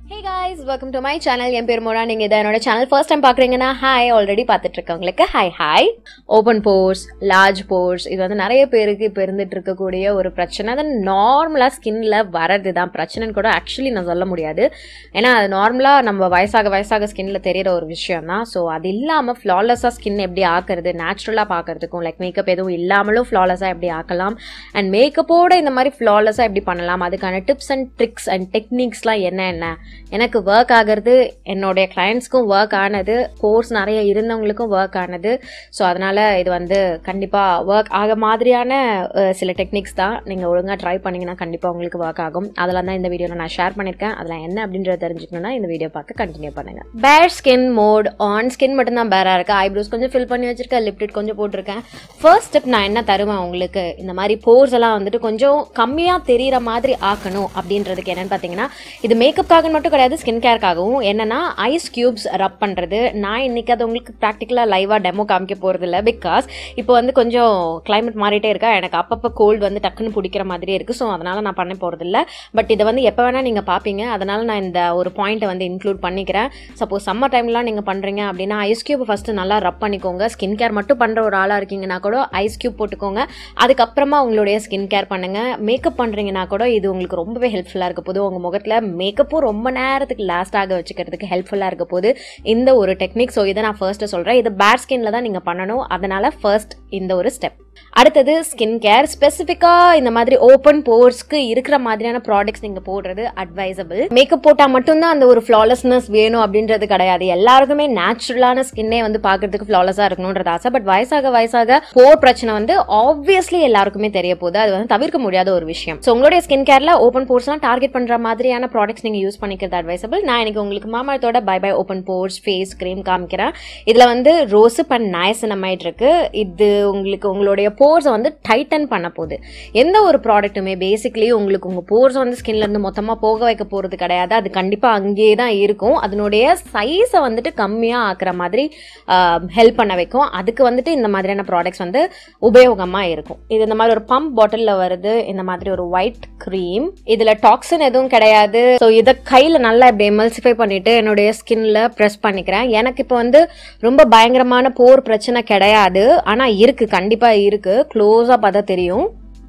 hey guys welcome to my channel என் பேர் மோனா நீங்கள் இதை என்னோட சேனல் ஃபர்ஸ்ட் டைம் பார்க்குறீங்கன்னா ஹாய் ஆல்ரெடி பார்த்துட்டு இருக்கவங்களுக்கு hi hi open pores large pores இது வந்து நிறைய பேருக்கு இப்போ இருந்துட்டு இருக்கக்கூடிய ஒரு பிரச்சனை அது நார்மலாக ஸ்கின்ல வரது தான் பிரச்சனைன்னு கூட ஆக்சுவலி நான் சொல்ல முடியாது ஏன்னா அது நார்மலாக நம்ம வயசாக வயசாக ஸ்கின்ல தெரியிற ஒரு விஷயம் தான் ஸோ அது இல்லாமல் ஃப்ளாலெஸ்ஸாக ஸ்கின் எப்படி ஆக்குறது நேச்சுரலாக பார்க்கறதுக்கும் லைக் மேக்கப் எதுவும் இல்லாமலும் ஃப்ளாலெஸ்ஸாக எப்படி ஆக்கலாம் அண்ட் மேக்கப்போட இந்த மாதிரி ஃப்ளாலெஸ்ஸாக எப்படி பண்ணலாம் அதுக்கான டிப்ஸ் அண்ட் ட்ரிக்ஸ் அண்ட் டெக்னிக்ஸ்லாம் என்ன என்ன எனக்கு ஒர்க் ஆகிறது என்னுடைய கிளைண்ட்ஸ்க்கும் ஒர்க் ஆனது கோர்ஸ் நிறைய இருந்தவங்களுக்கும் ஒர்க் ஆனது ஸோ அதனால் இது வந்து கண்டிப்பாக ஒர்க் ஆக மாதிரியான அஹ், சில டெக்னிக்ஸ் தான் நீங்கள் ஒழுங்காக ட்ரை பண்ணிங்கன்னா கண்டிப்பாக உங்களுக்கு ஒர்க் ஆகும் அதெல்லாம் தான் இந்த வீடியோவில் நான் ஷேர் பண்ணியிருக்கேன் அதெல்லாம் என்ன அப்படின்றத தெரிஞ்சுக்கணும்னா இந்த வீடியோ பார்க்க கண்டினியூ பண்ணுங்கள் பேர் ஸ்கின் மோட் ஆன் ஸ்கின் மட்டும்தான் பேராக இருக்கு ஐப்ரோஸ் கொஞ்சம் ஃபில் பண்ணி வச்சிருக்கேன் லிப்டிட் கொஞ்சம் போட்டிருக்கேன் ஃபர்ஸ்ட் ஸ்டெப் நான் என்ன தருவேன் உங்களுக்கு இந்த மாதிரி போர்ஸ் எல்லாம் வந்துட்டு கொஞ்சம் கம்மியாக தெரியிற மாதிரி ஆக்கணும் அப்படின்றதுக்கு என்னன்னு பார்த்தீங்கன்னா இது மேக்கப்காக மட்டும் கிடையாது ஸ்கின் கேருக்காகவும் என்னன்னா ஐஸ் கியூப்ஸ் ரப் பண்ணுறது நான் இன்னைக்கு அது உங்களுக்கு ப்ராக்டிக்கலாக லைவாக டெமோ காமிக்க போகிறது இல்லை பிகாஸ் இப்போ வந்து கொஞ்சம் climate மாறிட்டே இருக்கா எனக்கு அப்பப்போ கோல்டு வந்து டக்குன்னு பிடிக்கிற மாதிரியே இருக்குது ஸோ அதனால் நான் பண்ண போகிறது இல்லை பட் இதை வந்து எப்போ வேணால் நீங்கள் பார்ப்பீங்க அதனால் நான் இந்த ஒரு பாயிண்ட்டை வந்து இன்க்ளூட் பண்ணிக்கிறேன் சப்போஸ் சம்மர் டைம்லாம் நீங்கள் பண்ணுறீங்க அப்படின்னா ஐஸ் கியூப் ஃபஸ்ட்டு நல்லா ரப் பண்ணிக்கோங்க ஸ்கின் கேர் மட்டும் பண்ணுற ஒரு ஆளாக இருக்கீங்கன்னா கூட ஐஸ் கியூப் போட்டுக்கோங்க அதுக்கப்புறமா உங்களுடைய ஸ்கின் கேர் பண்ணுங்கள் மேக்கப் பண்ணுறீங்கன்னா கூட இது உங்களுக்கு ரொம்பவே ஹெல்ப்ஃபுல்லாக இருக்க போது உங்கள் முகத்தில் மேக்கப்பும் ரொம்ப நேரத்துக்கு லாஸ்ட் ஆக வச்சுக்கிறதுக்கு ஹெல்ப்ஃபுல்லாக இருக்க போது இந்த ஒரு டெக்னிக் ஸோ இதை நான் ஃபர்ஸ்ட்டு சொல்கிறேன் இது பேட் ஸ்கின்ல தான் நீங்கள் பண்ணணும் அதனால் ஃபர்ஸ்ட் இந்த ஒரு ஸ்டெப் அடுத்தது ஸ்கின் கேர் ஸ்பெசிஃபிக்காக இந்த மாதிரி ஓப்பன் போர்ஸ்க்கு இருக்கிற மாதிரியான ப்ராடக்ட்ஸ் நீங்கள் போடுறது அட்வைசபிள் மேக்கப் போட்டால் மட்டும்தான் அந்த ஒரு ஃப்ளாலெஸ்னஸ் வேணும் அப்படின்றது கிடையாது எல்லாருக்குமே நேச்சுரலான ஸ்கின்னே வந்து பார்க்கறதுக்கு ஃப்ளாலஸாக இருக்கணுன்றது ஆசை பட் வயசாக வயசாக போர் பிரச்சனை வந்து ஆப்வியஸ்லி எல்லாருக்குமே தெரிய போகுது அது வந்து தவிர்க்க முடியாத ஒரு விஷயம் ஸோ உங்களுடைய ஸ்கின் கேரில் ஓப்பன் போர்ஸ்லாம் டார்கெட் பண்ணுற மாதிரியான ப்ராடக்ட்ஸ் நீங்கள் யூஸ் பண்ணிக்கிறது அட்வைசபிள் நான் இன்னைக்கு உங்களுக்கு மாமாத்தோட bye bye open pores face cream காமிக்கிறேன் இதில் வந்து ரோஸப் அண்ட் நயசனமைட் இருக்கு இது உங்களுக்கு உங்களுடைய போர்ஸை வந்து டைட்டன் பண்ண போகுது எந்த ஒரு ப்ராடக்ட்டுமே பேசிக்கலி உங்களுக்கு உங்கள் போர்ஸ் வந்து ஸ்கின்ல இருந்து மொத்தமாக போக வைக்க போகிறது கிடையாது அது கண்டிப்பாக அங்கேயே தான் இருக்கும் அதனுடைய சைஸை வந்துட்டு கம்மியாக ஆக்குற மாதிரி ஹெல்ப் பண்ண வைக்கும் அதுக்கு வந்துட்டு இந்த மாதிரியான ப்ராடக்ட்ஸ் வந்து உபயோகமாக இருக்கும் இது இந்த மாதிரி ஒரு பம்ப் பாட்டிலில் வருது இந்த மாதிரி ஒரு ஒயிட் க்ரீம் இதில் டாக்ஸின் எதுவும் கிடையாது ஸோ இதை கையில் நல்லா இப்படி எமல்சிஃபை பண்ணிட்டு என்னுடைய ஸ்கின்ல ப்ரெஸ் பண்ணிக்கிறேன் எனக்கு இப்போ வந்து ரொம்ப பயங்கரமான போர் பிரச்சனை கிடையாது ஆனால் இருக்கு கண்டிப்பாக இருக்கு க்ளோஸாக பார்த்தா தெரியும்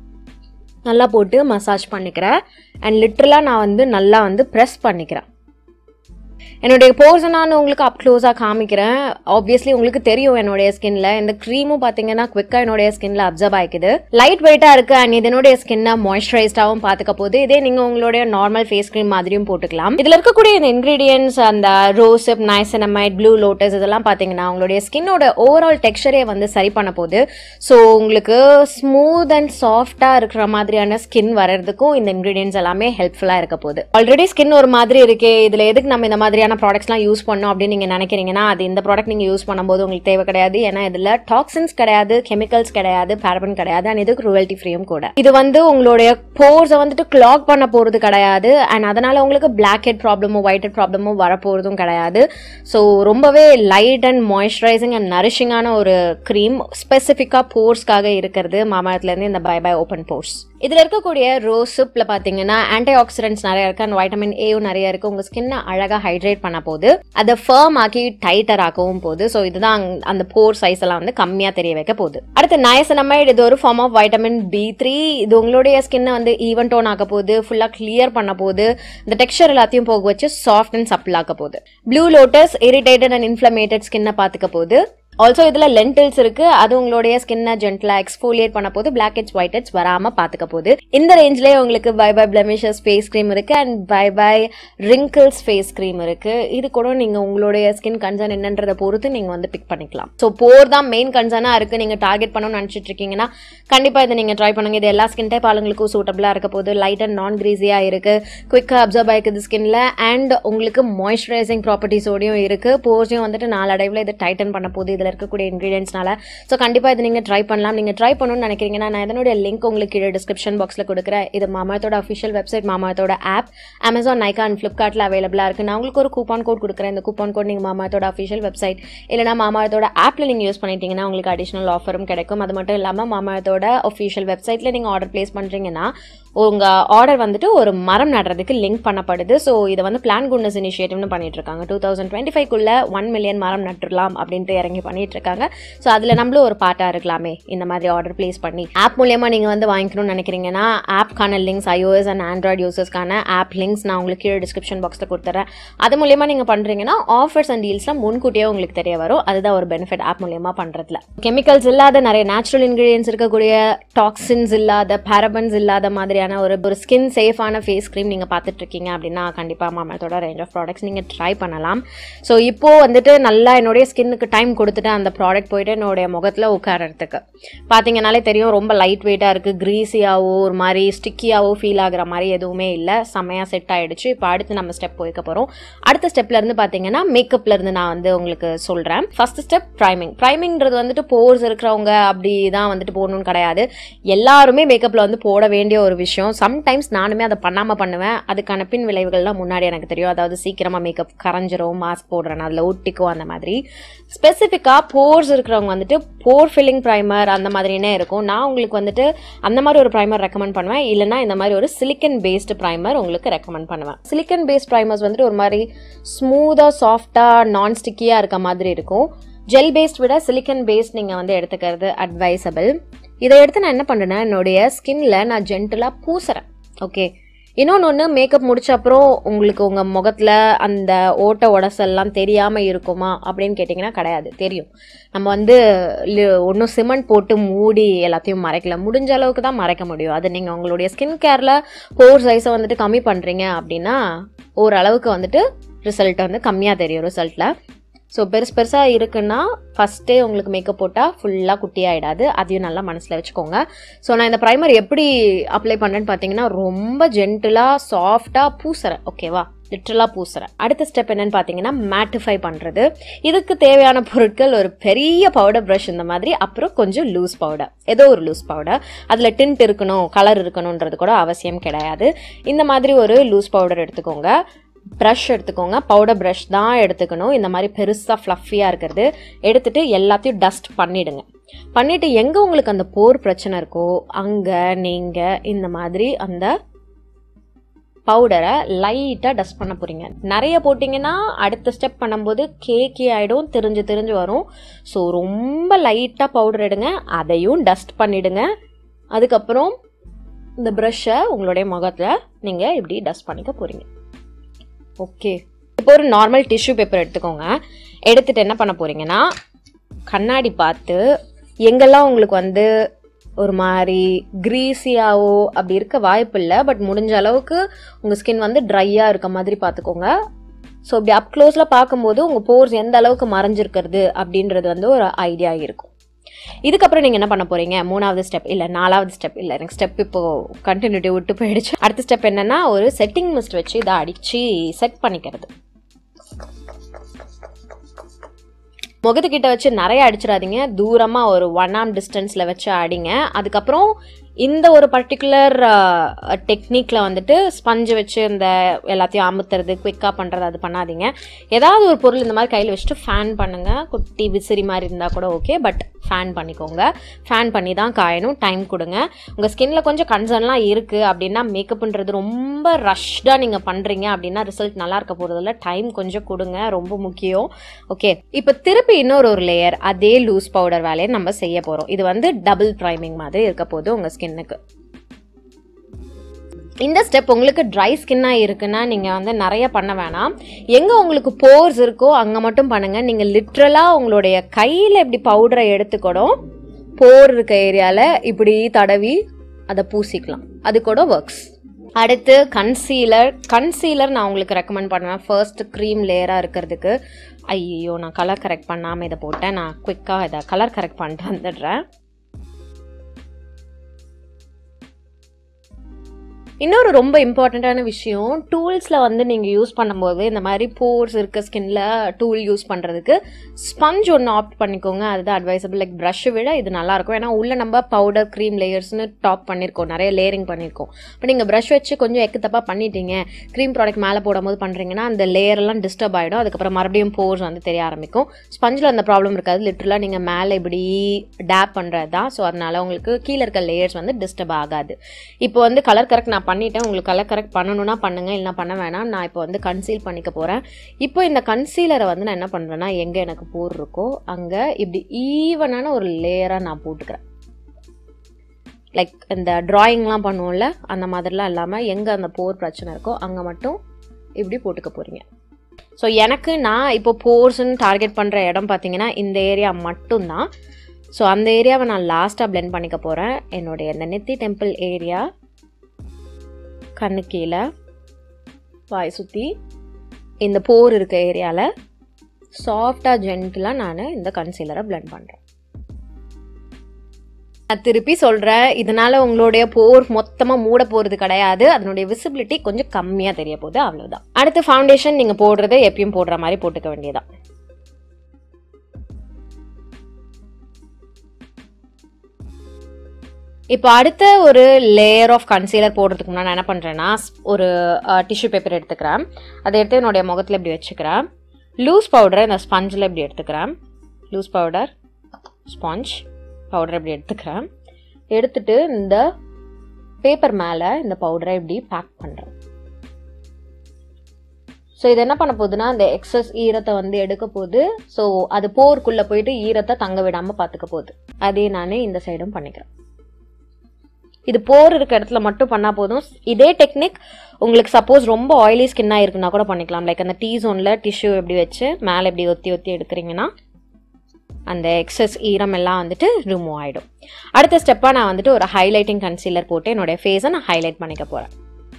நல்லா போட்டு மசாஜ் பண்ணிக்கிறேன் அண்ட் லிட்ரலாக நான் வந்து நல்லா வந்து ப்ரெஸ் பண்ணிக்கிறேன் என்னுடைய போர்ஸை நான் உங்களுக்கு அப் க்ளோஸாக காமிக்கிறேன் ஆப்வியஸ்லி உங்களுக்கு தெரியும் என்னுடைய ஸ்கின்ல இந்த க்ரீமும் பார்த்தீங்கன்னா குவிக்காக என்னுடைய ஸ்கின்ல அப்சர்வ் ஆயிக்குது லைட் வெயிட்டாக இருக்கு அண்ட் இதனுடைய ஸ்கின்னை மாய்ஸ்சரைஸ்டாகவும் பார்த்துக்க போது இதே நீங்கள் உங்களுடைய நார்மல் ஃபேஸ் க்ரீம் மாதிரியும் போட்டுக்கலாம் இதில் இருக்கக்கூடிய இந்த இன்க்ரீடியன்ஸ் அந்த ரோசப் நைசனமைட் ப்ளூ லோட்டஸ் இதெல்லாம் பார்த்தீங்கன்னா உங்களுடைய ஸ்கின்னோட ஓவரால் டெக்ஸ்சரே வந்து சரி பண்ண போகுது ஸோ உங்களுக்கு ஸ்மூத் அண்ட் சாஃப்டாக இருக்கிற மாதிரியான ஸ்கின் வர்றதுக்கும் இந்த இன்க்ரீடியன்ஸ் எல்லாமே ஹெல்ப்ஃபுல்லாக இருக்க போகுது ஆல்ரெடி ஸ்கின் ஒரு மாதிரி இருக்கே இதில் எதுக்கு நம்ம இந்த மாதிரியான ப்ராடக்ட்ஸ்லாம் யூஸ் பண்ணோம் அப்படின்னு நீங்கள் நினைக்கிறீங்கன்னா அது இந்த ப்ராடக்ட் நீங்கள் யூஸ் பண்ணும்போது உங்களுக்கு தேவை கிடையாது ஏன்னா இதில் டாக்ஸின்ஸ் கிடையாது கெமிக்கல்ஸ் கிடையாது பேரபன் கிடையாது அண்ட் இது க்ரூவல்ட்டி ஃப்ரீயும் கூட இது வந்து உங்களுடைய போர்ஸை வந்துட்டு கிளாக் பண்ண போகிறது கிடையாது அண்ட் அதனால உங்களுக்கு பிளாக் ஹெட் ப்ராப்ளமோ ஒயிட் ஹெட் ப்ராப்ளமோ வரப்போகிறதும் கிடையாது ஸோ ரொம்பவே லைட் அண்ட் மாய்ஸ்சரைசிங் அண்ட் நரிஷிங்கான ஒரு க்ரீம் ஸ்பெசிஃபிக்காக போர்ஸ்க்காக இருக்கிறது மாமரத்துலேருந்து இந்த பை பை ஓப்பன் போர்ஸ் இதில் இருக்கக்கூடிய ரோஸ் சூப்பில் பார்த்தீங்கன்னா ஆன்டி ஆக்சிடென்ட்ஸ் நிறைய இருக்கு அண்ட் வைட்டமின் ஏவும் நிறைய இருக்கு உங்கள் ஸ்கின்னை அழகாக ஹைட்ரேட் பண்ண போது அதை ஃபர்ம் ஆக்கி டைட்டர் ஆக்கவும் போகுது ஸோ இதுதான் அங்க- அந்த போர் சைஸ் எல்லாம் வந்து கம்மியாக தெரிய வைக்க போகுது அடுத்து நயசனமைட் இது ஒரு form of vitamin B three இது உங்களுடைய ஸ்கின்னை வந்து ஈவன் டோன் ஆக்க போகுது ஃபுல்லாக கிளியர் பண்ண போகுது இந்த டெக்ஸ்சர் எல்லாத்தையும் போக வச்சு சாஃப்ட் அண்ட் சப்பிள் ஆக்க போகுது blue lotus irritated and inflamed ஸ்கின்னை பார்த்துக்க போகுது ஆல்சோ இதில் லென்டில்ஸ் இருக்கு அது உங்களுடைய ஸ்கின்னை ஜென்டலா எக்ஸ்ஃபோலியேட் பண்ண போது பிளாக் ஹெட்ஸ் ஒயிட் ஹெட்ஸ் வராம பாத்துக்க போகுது இந்த ரேஞ்ச்லயே உங்களுக்கு bye bye blemishes face cream இருக்கு and bye bye wrinkles face cream இருக்கு இது கூட நீங்க உங்களுடைய ஸ்கின் கன்சர்ன் என்னன்றதை பொறுத்து நீங்க வந்து பிக் பண்ணிக்கலாம் ஸோ போர் தான் மெயின் கன்சர்னா இருக்கு நீங்க டார்கெட் பண்ணணும்னு நினைச்சிட்டு இருக்கீங்கன்னா கண்டிப்பா இதை நீங்க ட்ரை பண்ணுங்க இது எல்லா ஸ்கின் டைப் ஆளுங்களுக்கும் சூட்டபிளா இருக்க போது லைட் அண்ட் நான் கிரீஸியா இருக்கு குயிக்கா அப்சர்வ் ஆயிக்குது ஸ்கின்ல அண்ட் உங்களுக்கு மாய்ஸ்சரைசிங் ப்ராப்பர்ட்டிஸோடையும் இருக்கு போர்ஸையும் வந்துட்டு நாளடைவில் இதை டைட்டன் பண்ண போகுது இதில் இருக்கக்கூடிய இன்க்ரீடியன்ஸ்னால ஸோ கண்டிப்பாக இது நீங்கள் ட்ரை பண்ணலாம் நீங்கள் ட்ரை பண்ணணும்னு நினைக்கிறீங்கன்னா நான் இதனுடைய லிங்க் உங்களுக்கு கீழே டிஸ்கிரிப்ஷன் பாக்ஸில் கொடுக்குறேன் இது மாமாத்தோட அஃபிஷியல் வெப்சைட் மாமாத்தோட ஆப் அமேசான் நைக்கா அண்ட் ஃப்ளிப்கார்ட்டில் அவைலபிளாக இருக்குது நான் உங்களுக்கு ஒரு கூப்பான் கோட் கொடுக்குறேன் இந்த கூப்பான் கோட் நீங்கள் மாமாத்தோட அஃபிஷியல் வெப்சைட் இல்லைனா மாமாத்தோட ஆப்பில் நீங்கள் யூஸ் பண்ணிட்டீங்கன்னா உங்களுக்கு அடிஷனல் ஆஃபரும் கிடைக்கும் அது மட்டும் இல்லாமல் மாமாத்தோட அஃபிஷியல் வெப்சைட்டில் நீங்கள் ஆர்டர் ப்ளேஸ் பண்ணுறீங்கன்னா உங்கள் ஆர்டர் வந்துட்டு ஒரு மரம் நடுறதுக்கு லிங்க் பண்ணப்படுது ஸோ இதை வந்து பிளான் குட்னஸ் இனிஷியேட்டிவ்னு பண்ணிட்டு இருக்காங்க டூ தௌசண்ட் டுவெண்ட்டி ஃபைவ்க்குள்ள ஒன் மில்லியன் மரம் நட்டுடலாம் அப்படின்ட்டு இறங்கி பண்ணிட்டு இருக்காங்க ஸோ அதில் நம்மளும் ஒரு பார்ட்டாக இருக்கலாமே இந்த மாதிரி ஆர்டர் ப்ளேஸ் பண்ணி ஆப் மூலியமாக நீங்கள் வந்து வாங்கிக்கணும்னு நினைக்கிறீங்கன்னா ஆப்க்கான லிங்க்ஸ் iOS அண்ட் ஆண்ட்ராய்டு யூசர்ஸ்க்கான ஆப் லிங்க்ஸ் நான் உங்களுக்கு கீழே டிஸ்கிரிப்ஷன் பாக்ஸில் கொடுத்துறேன் அது மூலியமாக நீங்கள் பண்ணுறீங்கன்னா ஆஃபர்ஸ் அண்ட் டீல்ஸ்லாம் முன்கூட்டியே உங்களுக்கு தெரிய வரும் அதுதான் ஒரு பெனிஃபிட் ஆப் மூலியமாக பண்ணுறதுல கெமிக்கல்ஸ் இல்லாத நிறைய நேச்சுரல் இன்க்ரீடியன்ஸ் இருக்கக்கூடிய டாக்ஸின்ஸ் இல்லாத பேரபன்ஸ் இல்லாத மாதிரியான ஒரு ஒரு ஸ்கின் சேஃபான ஃபேஸ் க்ரீம் நீங்கள் பார்த்துட்டு இருக்கீங்க அப்படின்னா கண்டிப்பாக மாமத்தோட ரேஞ்ச் ஆஃப் ப்ராடக்ட்ஸ் நீங்கள் ட்ரை பண்ணலாம் ஸோ இப்போ வந்துட்டு நல்லா என்னுடைய ஸ்கின்னுக்கு டைம் கொடுத்துட்டு அந்த ப்ராடக்ட் போயிட்டு என்னுடைய முகத்தில் உட்காரறதுக்கு பார்த்தீங்கனாலே தெரியும் ரொம்ப லைட் வெயிட்டாக இருக்குது க்ரீஸியாவோ ஒரு மாதிரி ஸ்டிக்கியாவோ ஃபீல் ஆகுற மாதிரி எதுவுமே இல்லை செம்மையாக செட் ஆயிடுச்சு இப்போ அடுத்து நம்ம ஸ்டெப் போய்க்க போகிறோம் அடுத்த ஸ்டெப்ல இருந்து பார்த்தீங்கன்னா மேக்கப்ல இருந்து நான் வந்து உங்களுக்கு சொல்கிறேன் ஃபர்ஸ்ட் ஸ்டெப் ப்ரைமிங் ப்ரைமிங்கிறது வந்துட்டு போர்ஸ் இருக்கிறவங்க அப்படி தான் வந்துட்டு போடணும்னு கிடையாது எல்லாருமே மேக்கப்பில் வந்து போட வேண்டிய ஒரு விஷயம் சம்டைம்ஸ் நானுமே அதை பண்ணாமல் பண்ணுவேன் அதுக்கான பின் விளைவுகள்லாம் முன்னாடி எனக்கு தெரியும் அதாவது சீக்கிரமாக மேக்கப் கரைஞ்சிரும் மாஸ்க் போடுறேன் அதில் ஒட்டிக்கும் அந்த மாதிரி ஸ்பெசிஃபிக்காக போர்ஸ் இருக்கிறவங்க வந்துட்டு போர் ஃபில்லிங் ப்ரைமர் அந்த மாதிரினே இருக்கும் நான் உங்களுக்கு வந்துட்டு அந்த மாதிரி ஒரு ப்ரைமர் ரெக்கமெண்ட் பண்ணுவேன் இல்லைனா இந்த மாதிரி ஒரு சிலிக்கன் பேஸ்டு ப்ரைமர் உங்களுக்கு ரெக்கமெண்ட் பண்ணுவேன் சிலிக்கன் பேஸ்ட் ப்ரைமர்ஸ் வந்துட்டு ஒரு மாதிரி ஸ்மூத்தாக சாஃப்டாக நான் ஸ்டிக்கியாக இருக்க மாதிரி இருக்கும் ஜெல் பேஸ்ட் விட சிலிக்கன் பேஸ்ட் நீங்கள் வந்து எடுத்துக்கிறது அட்வைசபிள் இதை எடுத்து நான் என்ன பண்ணுறேன்னா என்னுடைய ஸ்கின்ல நான் ஜென்டலாக பூசுறேன் ஓகே இன்னொன்று ஒன்று மேக்கப் முடிச்ச அப்புறம் உங்களுக்கு உங்கள் முகத்தில் அந்த ஓட்ட உடசல்லாம் தெரியாமல் இருக்குமா அப்படின்னு கேட்டிங்கன்னா கிடையாது தெரியும் நம்ம வந்து ஒன்றும் சிமெண்ட் போட்டு மூடி எல்லாத்தையும் மறைக்கல முடிஞ்ச அளவுக்கு தான் மறைக்க முடியும் அது நீங்கள் உங்களுடைய ஸ்கின் கேரில் போர் சைஸை வந்துட்டு கம்மி பண்ணுறீங்க அப்படின்னா ஓரளவுக்கு வந்துட்டு ரிசல்ட் வந்து கம்மியாக தெரியும் ரிசல்ட்டில் ஸோ பெருசு பெருசாக இருக்குன்னா ஃபஸ்ட்டே உங்களுக்கு மேக்கப் போட்டால் ஃபுல்லாக குட்டியாயிடாது அதையும் நல்லா மனசில் வச்சுக்கோங்க ஸோ நான் இந்த ப்ரைமர் எப்படி அப்ளை பண்ணேன்னு பார்த்தீங்கன்னா ரொம்ப ஜென்டிலாக சாஃப்டாக பூசுறேன் ஓகேவா லிட்ரலாக பூசுறேன் அடுத்த ஸ்டெப் என்னன்னு பார்த்தீங்கன்னா மேட்டிஃபை பண்ணுறது இதுக்கு தேவையான பொருட்கள் ஒரு பெரிய பவுடர் ப்ரஷ் இந்த மாதிரி அப்புறம் கொஞ்சம் லூஸ் பவுடர் ஏதோ ஒரு லூஸ் பவுடர் அதில் டிண்ட் இருக்கணும் கலர் இருக்கணுன்றது கூட அவசியம் கிடையாது இந்த மாதிரி ஒரு லூஸ் பவுடர் எடுத்துக்கோங்க ப்ரஷ் எடுத்துக்கோங்க பவுடர் ப்ரஷ் தான் எடுத்துக்கணும் இந்த மாதிரி பெருசாக ஃப்ளஃபியாக இருக்கிறது எடுத்துட்டு எல்லாத்தையும் டஸ்ட் பண்ணிடுங்க பண்ணிட்டு எங்கே உங்களுக்கு அந்த போர் பிரச்சனை இருக்கோ அங்கே நீங்கள் இந்த மாதிரி அந்த பவுடரை லைட்டாக டஸ்ட் பண்ண போகிறீங்க நிறைய போட்டிங்கன்னா அடுத்த ஸ்டெப் பண்ணும்போது கேக்கி ஆகிடும் திரிஞ்சு திரிஞ்சு வரும் ஸோ ரொம்ப லைட்டாக பவுடர் எடுங்க அதையும் டஸ்ட் பண்ணிடுங்க அதுக்கப்புறம் இந்த ப்ரஷ்ஷை உங்களுடைய முகத்தில் நீங்கள் இப்படி டஸ்ட் பண்ணிக்க போகிறீங்க ஓகே இப்போ ஒரு நார்மல் டிஷ்யூ பேப்பர் எடுத்துக்கோங்க எடுத்துட்டு என்ன பண்ண போறீங்கன்னா கண்ணாடி பார்த்து எங்கெல்லாம் உங்களுக்கு வந்து ஒரு மாதிரி க்ரீஸியாவோ அப்படி இருக்க வாய்ப்பு இல்லை பட் முடிஞ்ச அளவுக்கு உங்கள் ஸ்கின் வந்து ட்ரையாக இருக்க மாதிரி பார்த்துக்கோங்க ஸோ இப்படி அப் க்ளோஸில் பார்க்கும்போது உங்கள் போர்ஸ் எந்த அளவுக்கு மறைஞ்சிருக்கிறது அப்படின்றது வந்து ஒரு ஐடியா இருக்கும் இதுக்கப்புறம் நீங்கள் என்ன பண்ண போறீங்க மூணாவது ஸ்டெப் இல்லை நாலாவது ஸ்டெப் இல்லை எனக்கு ஸ்டெப் இப்போ கண்டினியூட்டி விட்டு போயிடுச்சு அடுத்த ஸ்டெப் என்னன்னா ஒரு செட்டிங் மிஸ்ட் வச்சு இதை அடிச்சு செட் பண்ணிக்கிறது முகத்துக்கிட்ட வச்சு நிறைய அடிச்சிடாதீங்க தூரமாக ஒரு ஒன் ஆம் டிஸ்டன்ஸில் வச்சு அடிங்க அதுக்கப்புறம் இந்த ஒரு பர்டிகுலர் டெக்னிக்கில் வந்துட்டு ஸ்பஞ்சு வச்சு இந்த எல்லாத்தையும் அமுத்துறது குயிக்காக பண்ணுறது அது பண்ணாதீங்க ஏதாவது ஒரு பொருள் இந்த மாதிரி கையில் வச்சுட்டு ஃபேன் பண்ணுங்கள் குட்டி விசிறி மாதிரி இருந்தால் கூட ஓகே பட் ஃபேன் பண்ணிக்கோங்க ஃபேன் பண்ணி தான் காயணும் டைம் கொடுங்க உங்கள் ஸ்கின்ல கொஞ்சம் கன்சர்ன்லாம் இருக்குது அப்படின்னா மேக்கப்ன்றது ரொம்ப ரஷ்டாக நீங்கள் பண்ணுறீங்க அப்படின்னா ரிசல்ட் நல்லா இருக்க போகிறதில்ல டைம் கொஞ்சம் கொடுங்க ரொம்ப முக்கியம் ஓகே இப்போ திருப்பி இன்னொரு ஒரு லேயர் அதே லூஸ் பவுடர் வேலையை நம்ம செய்ய போகிறோம் இது வந்து டபுள் ப்ரைமிங் மாதிரி இருக்க போகுது உங்கள் ஸ்கின்னுக்கு இந்த ஸ்டெப் உங்களுக்கு ட்ரை ஸ்கின்னாக இருக்குன்னா நீங்கள் வந்து நிறைய பண்ண வேணாம் எங்கே உங்களுக்கு போர்ஸ் இருக்கோ அங்கே மட்டும் பண்ணுங்கள் நீங்கள் லிட்ரலாக உங்களுடைய கையில் இப்படி பவுடரை எடுத்துக்கூடும் போர் இருக்க ஏரியாவில் இப்படி தடவி அதை பூசிக்கலாம் அது கூட ஒர்க்ஸ் அடுத்து கன்சீலர் கன்சீலர் நான் உங்களுக்கு ரெக்கமெண்ட் பண்ணுவேன் ஃபர்ஸ்ட் க்ரீம் லேயராக இருக்கிறதுக்கு ஐயோ நான் கலர் கரெக்ட் பண்ணாமல் இதை போட்டேன் நான் குயிக்காக இதை கலர் கரெக்ட் பண்ணிட்டு வந்துடுறேன் இன்னொரு ரொம்ப இம்பார்ட்டண்ட்டான விஷயம் டூல்ஸில் வந்து நீங்கள் யூஸ் பண்ணும்போது இந்த மாதிரி போர்ஸ் இருக்க ஸ்கின்ல டூல் யூஸ் பண்ணுறதுக்கு ஸ்பஞ்ச் ஒன்று ஆப்ட் பண்ணிக்கோங்க அதுதான் அட்வைசபிள் லைக் ப்ரஷ்ஷை விட இது நல்லாயிருக்கும் ஏன்னா உள்ள நம்ம பவுடர் க்ரீம் லேயர்ஸ்னு டாப் பண்ணியிருக்கோம் நிறைய லேயரிங் பண்ணியிருக்கோம் இப்போ நீங்கள் ப்ரஷ் வச்சு கொஞ்சம் எக்கு தப்பாக பண்ணிட்டீங்க க்ரீம் ப்ராடக்ட் மேலே போடும்போது பண்ணுறீங்கன்னா அந்த லேயர்லாம் டிஸ்டர்ப் ஆகிடும் அதுக்கப்புறம் மறுபடியும் போர்ஸ் வந்து தெரிய ஆரம்பிக்கும் ஸ்பஞ்சில் அந்த ப்ராப்ளம் இருக்காது லிட்டரலாக நீங்கள் மேலே இப்படி டேப் பண்ணுறது தான் ஸோ அதனால உங்களுக்கு கீழே இருக்க லேயர்ஸ் வந்து டிஸ்டர்ப் ஆகாது இப்போ வந்து கலர் கரெக்ட் நான் பண்ணிட்டேன் உங்களுக்கு கலர் கரெக்ட் பண்ணணும்னா பண்ணுங்க இல்லைனா பண்ண வேணாம் நான் இப்போ வந்து கன்சீல் பண்ணிக்க போகிறேன் இப்போ இந்த கன்சீலரை வந்து நான் என்ன பண்ணுறேன்னா எங்கே எனக்கு போர் இருக்கோ அங்கே இப்படி ஈவனான ஒரு லேயராக நான் போட்டுக்கிறேன் லைக் இந்த ட்ராயிங்லாம் பண்ணுவோம்ல அந்த மாதிரிலாம் இல்லாமல் எங்கே அந்த போர் பிரச்சனை இருக்கோ அங்கே மட்டும் இப்படி போட்டுக்க போகிறீங்க ஸோ எனக்கு நான் இப்போ போர்ஸ்ன்னு டார்கெட் பண்ணுற இடம் பார்த்தீங்கன்னா இந்த ஏரியா மட்டும்தான் ஸோ அந்த ஏரியாவை நான் லாஸ்ட்டாக பிளெண்ட் பண்ணிக்க போகிறேன் என்னுடைய இந்த நெத்தி டெம்பிள் ஏரியா கண்ணு கீழே வாய் சுற்றி இந்த போர் இருக்க ஏரியாவில் சாஃப்டாக ஜென்டிலாக நான் இந்த கன்சீலரை பிளெண்ட் பண்ணுறேன் நான் திருப்பி சொல்கிறேன் இதனால உங்களுடைய போர் மொத்தமாக மூட போகிறது கிடையாது அதனுடைய விசிபிலிட்டி கொஞ்சம் கம்மியாக தெரிய போகுது அவ்வளவுதான் அடுத்து ஃபவுண்டேஷன் நீங்கள் போடுறத எப்பயும் போடுற மாதிரி போட்டுக்க வேண்டியதான் இப்போ அடுத்த ஒரு லேயர் ஆஃப் கன்சீலர் போடுறதுக்கு முன்னாடி நான் என்ன பண்ணுறேன்னா ஒரு டிஷ்யூ பேப்பர் எடுத்துக்கிறேன் அதை எடுத்து என்னுடைய முகத்தில் இப்படி வச்சுக்கிறேன் லூஸ் பவுடரை இந்த ஸ்பஞ்சில் இப்படி எடுத்துக்கிறேன் லூஸ் பவுடர் ஸ்பாஞ்ச் பவுடர் இப்படி எடுத்துக்கிறேன் எடுத்துட்டு இந்த பேப்பர் மேலே இந்த பவுடரை இப்படி பேக் பண்ணுறேன் ஸோ இது என்ன பண்ண போகுதுன்னா இந்த எக்ஸஸ் ஈரத்தை வந்து எடுக்க போகுது ஸோ அது போருக்குள்ளே போயிட்டு ஈரத்தை தங்க விடாமல் பார்த்துக்க போகுது அதே நான் இந்த சைடும் பண்ணிக்கிறேன் இது போர் இருக்க இடத்துல மட்டும் பண்ணால் போதும் இதே டெக்னிக் உங்களுக்கு சப்போஸ் ரொம்ப ஆயிலி ஸ்கின்னாக இருக்குன்னா கூட பண்ணிக்கலாம் லைக் அந்த டீ ஜோனில் டிஷ்யூ எப்படி வச்சு மேலே எப்படி ஒத்தி ஒத்தி எடுக்கிறீங்கன்னா அந்த எக்ஸஸ் ஈரம் எல்லாம் வந்துட்டு ரிமூவ் ஆகிடும் அடுத்த ஸ்டெப்பாக நான் வந்துட்டு ஒரு ஹைலைட்டிங் கன்சீலர் போட்டு என்னுடைய ஃபேஸை நான் ஹைலைட் பண்ணிக்க போகிறேன்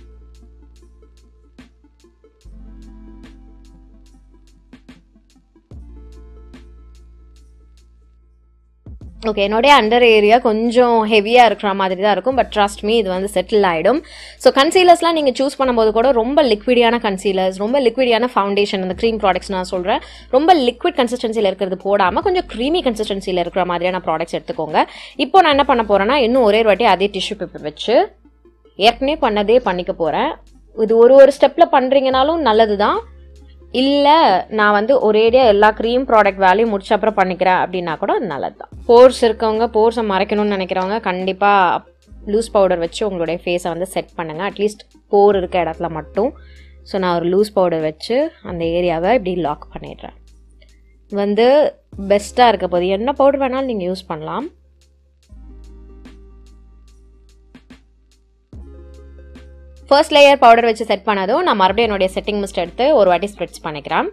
ஓகே என்னுடைய அண்டர் ஏரியா கொஞ்சம் ஹெவியாக இருக்கிற மாதிரி தான் இருக்கும் பட் ட்ரஸ்ட் மீ இது வந்து செட்டில் ஆகிடும் ஸோ கன்சீலர்ஸ்லாம் நீங்கள் சூஸ் பண்ணும்போது கூட ரொம்ப லிக்விடியான கன்சீலர்ஸ் ரொம்ப லிக்விடியான ஃபவுண்டேஷன் அந்த க்ரீம் ப்ராடக்ட்ஸ் நான் சொல்கிறேன் ரொம்ப லிக்விட் கன்சிஸ்டன்சியில் இருக்கிறது போடாமல் கொஞ்சம் க்ரீமி கன்சிஸ்டன்சியில் இருக்கிற மாதிரியான ப்ராடக்ட்ஸ் எடுத்துக்கோங்க இப்போ நான் என்ன பண்ண போகிறேன்னா இன்னும் ஒரே வாட்டி அதே டிஷ்யூ பேப்பர் வச்சு ஏற்கனவே பண்ணதே பண்ணிக்க போகிறேன் இது ஒரு ஒரு ஸ்டெப்பில் பண்ணுறீங்கனாலும் நல்லது தான் இல்லை நான் வந்து ஒரேடியாக எல்லா க்ரீம் ப்ராடக்ட் வேலையும் முடிச்ச அப்புறம் பண்ணிக்கிறேன் அப்படின்னா கூட அது நல்லது தான் போர்ஸ் இருக்கவங்க போர்ஸை மறைக்கணும்னு நினைக்கிறவங்க கண்டிப்பாக லூஸ் பவுடர் வச்சு உங்களுடைய ஃபேஸை வந்து செட் பண்ணுங்கள் அட்லீஸ்ட் போர் இருக்க இடத்துல மட்டும் ஸோ நான் ஒரு லூஸ் பவுடர் வச்சு அந்த ஏரியாவை இப்படி லாக் பண்ணிடுறேன் வந்து பெஸ்ட்டாக இருக்க போது என்ன பவுடர் வேணாலும் நீங்கள் யூஸ் பண்ணலாம் ஃபர்ஸ்ட் லேயர் பவுடர் வச்சு செட் பண்ணதும் நான் மறுபடியும் என்னுடைய செட்டிங் மிஸ்ட் எடுத்து ஒரு வாட்டி ஸ்ப்ரெட்ஸ் பண்ணிக்கிறேன்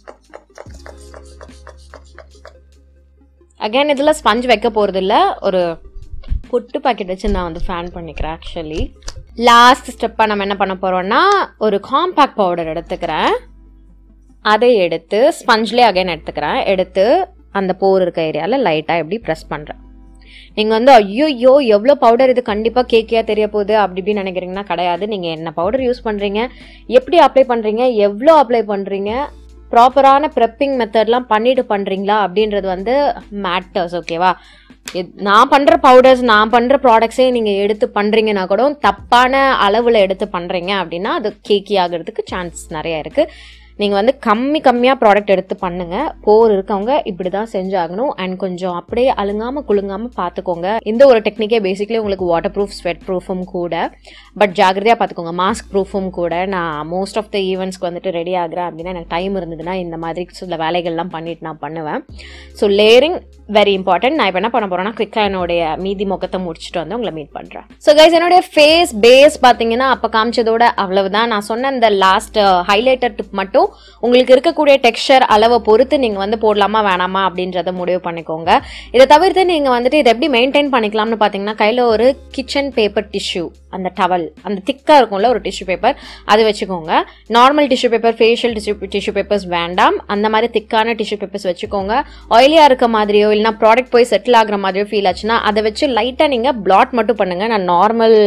அகைன் இதில் ஸ்பஞ்ச் வைக்க போகிறது இல்லை ஒரு புட்டு பாக்கெட் வச்சு நான் வந்து ஃபேன் பண்ணிக்கிறேன் ஆக்சுவலி லாஸ்ட் ஸ்டெப்பாக நம்ம என்ன பண்ண போகிறோம்னா ஒரு காம்பேக்ட் பவுடர் எடுத்துக்கிறேன் அதை எடுத்து ஸ்பஞ்ச்லேயே அகைன் எடுத்துக்கிறேன் எடுத்து அந்த போர் இருக்க ஏரியாவில் லைட்டாக எப்படி ப்ரெஸ் பண்ணுறேன் நீங்கள் வந்து ஐயோ எவ்வளோ பவுடர் இது கண்டிப்பாக கேக்கியாக தெரிய போகுது அப்படி இப்படின்னு நினைக்கிறீங்கன்னா கிடையாது நீங்கள் என்ன பவுடர் யூஸ் பண்ணுறீங்க எப்படி அப்ளை பண்ணுறீங்க எவ்வளோ அப்ளை பண்ணுறீங்க ப்ராப்பரான ப்ரெப்பிங் மெத்தட்லாம் பண்ணிட்டு பண்ணுறீங்களா அப்படின்றது வந்து மேட்டர்ஸ் ஓகேவா நான் பண்ணுற பவுடர்ஸ் நான் பண்ணுற ப்ராடக்ட்ஸே நீங்கள் எடுத்து பண்ணுறீங்கன்னா கூட தப்பான அளவில் எடுத்து பண்ணுறீங்க அப்படின்னா அது கேக்கி ஆகிறதுக்கு சான்ஸ் நிறைய இருக்குது நீங்கள் வந்து கம்மி கம்மியாக ப்ராடக்ட் எடுத்து பண்ணுங்கள் போர் இருக்கவங்க இப்படி தான் செஞ்சாகணும் அண்ட் கொஞ்சம் அப்படியே அழுங்காமல் குலுங்காமல் பார்த்துக்கோங்க இந்த ஒரு டெக்னிக்கே பேசிக்லி உங்களுக்கு வாட்டர் ப்ரூஃப் ஸ்வெட் ப்ரூஃபும் கூட பட் ஜாகிரதையாக பார்த்துக்கோங்க மாஸ்க் ப்ரூஃபும் கூட நான் மோஸ்ட் ஆஃப் த ஈவெண்ட்ஸ்க்கு வந்துட்டு ரெடி ஆகிறேன் அப்படின்னா எனக்கு டைம் இருந்ததுன்னா இந்த மாதிரி சில வேலைகள்லாம் பண்ணிட்டு நான் பண்ணுவேன் ஸோ லேயரிங் வெரி இம்பார்ட்டன்ட் நான் இப்போ என்ன பண்ண போகிறேன்னா குயிக்காக என்னுடைய மீதி முகத்தை முடிச்சுட்டு வந்து உங்களை மீட் பண்ணுறேன் ஸோ கைஸ் என்னுடைய ஃபேஸ் பேஸ் பார்த்தீங்கன்னா அப்போ காமிச்சதோட அவ்வளவுதான் நான் சொன்ன இந்த லாஸ்ட் ஹைலைட்டர் டிப் மட்டும் உங்களுக்கு இருக்கக்கூடிய டெக்ஸ்சர் அளவை பொறுத்து நீங்கள் வந்து போடலாமா வேணாமா அப்படின்றத முடிவு பண்ணிக்கோங்க இதை தவிர்த்து நீங்கள் வந்துட்டு இதை எப்படி மெயின்டைன் பண்ணிக்கலாம்னு பார்த்தீங்கன்னா கையில் ஒரு கிச்சன் பேப்பர் டிஷ்யூ அந்த டவல் அந்த திக்காக இருக்கும்ல ஒரு டிஷ்யூ பேப்பர் அது வச்சுக்கோங்க normal tissue paper facial tissue tissue papers வேண்டாம் அந்த மாதிரி திக்கான டிஷ்யூ பேப்பர்ஸ் வச்சுக்கோங்க ஆயிலியாக இருக்க மாதிரியோ இல்லைனா ப்ராடக்ட் போய் செட்டில் ஆகிற மாதிரியோ ஃபீல் ஆச்சுன்னா அதை வச்சு லைட்டாக நீங்கள் பிளாட் மட்டும் பண்ணுங்கள் நான் நார்மல்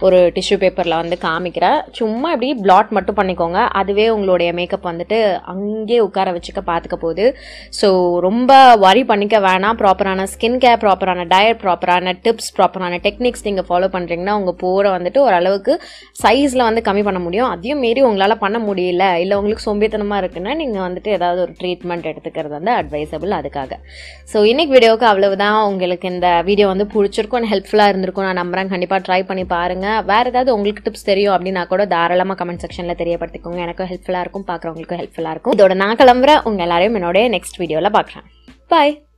ஒரு டிஷ்யூ பேப்பரில் வந்து காமிக்கிறேன் சும்மா இப்படி பிளாட் மட்டும் பண்ணிக்கோங்க அதுவே உங்களுடைய மேக்கப் வந்துட்டு அங்கேயே உட்கார வச்சுக்க பார்த்துக்க போகுது ஸோ ரொம்ப வரி பண்ணிக்க வேணாம் ப்ராப்பரான ஸ்கின் கேர் ப்ராப்பரான டயட் ப்ராப்பரான டிப்ஸ் ப்ராப்பரான டெக்னிக்ஸ் நீங்கள் ஃபாலோ பண்ணுறீங்கன்னா உங்கள் போரை வந்துட்டு ஓரளவுக்கு சைஸில் வந்து கம்மி பண்ண முடியும் அதையும் மீறி உங்களால் பண்ண முடியல இல்லை உங்களுக்கு சோம்பேத்தனமாக இருக்குன்னா நீங்கள் வந்துட்டு ஏதாவது ஒரு ட்ரீட்மெண்ட் எடுத்துக்கிறது வந்து அட்வைசபிள் அதுக்காக ஸோ இன்னைக்கு வீடியோவுக்கு அவ்வளவுதான் உங்களுக்கு இந்த வீடியோ வந்து பிடிச்சிருக்கும் ஹெல்ப்ஃபுல்லாக இருந்திருக்கும் நான் நம்புறேன் கண்டிப்பாக ட்ரை பண்ணி பாருங்கள் வேறு ஏதாவது உங்களுக்கு டிப்ஸ் தெரியும் அப்படின்னா கூட தாராளமாக கமெண்ட் செக்ஷனில் தெரியப்படுத்திக்கோங்க எனக்கும் ஹெல்ப்ஃபுல்லாக இருக்கும் பார்க்குறவங்களுக்கும் ஹெல்ப்ஃபுல்லாக இருக்கும் இதோட நான் கிளம்புறேன் உங்கள் எல்லாரையும் என்னோட நெக்ஸ்ட் வீடியோவில் பார்க்குறேன் பாய்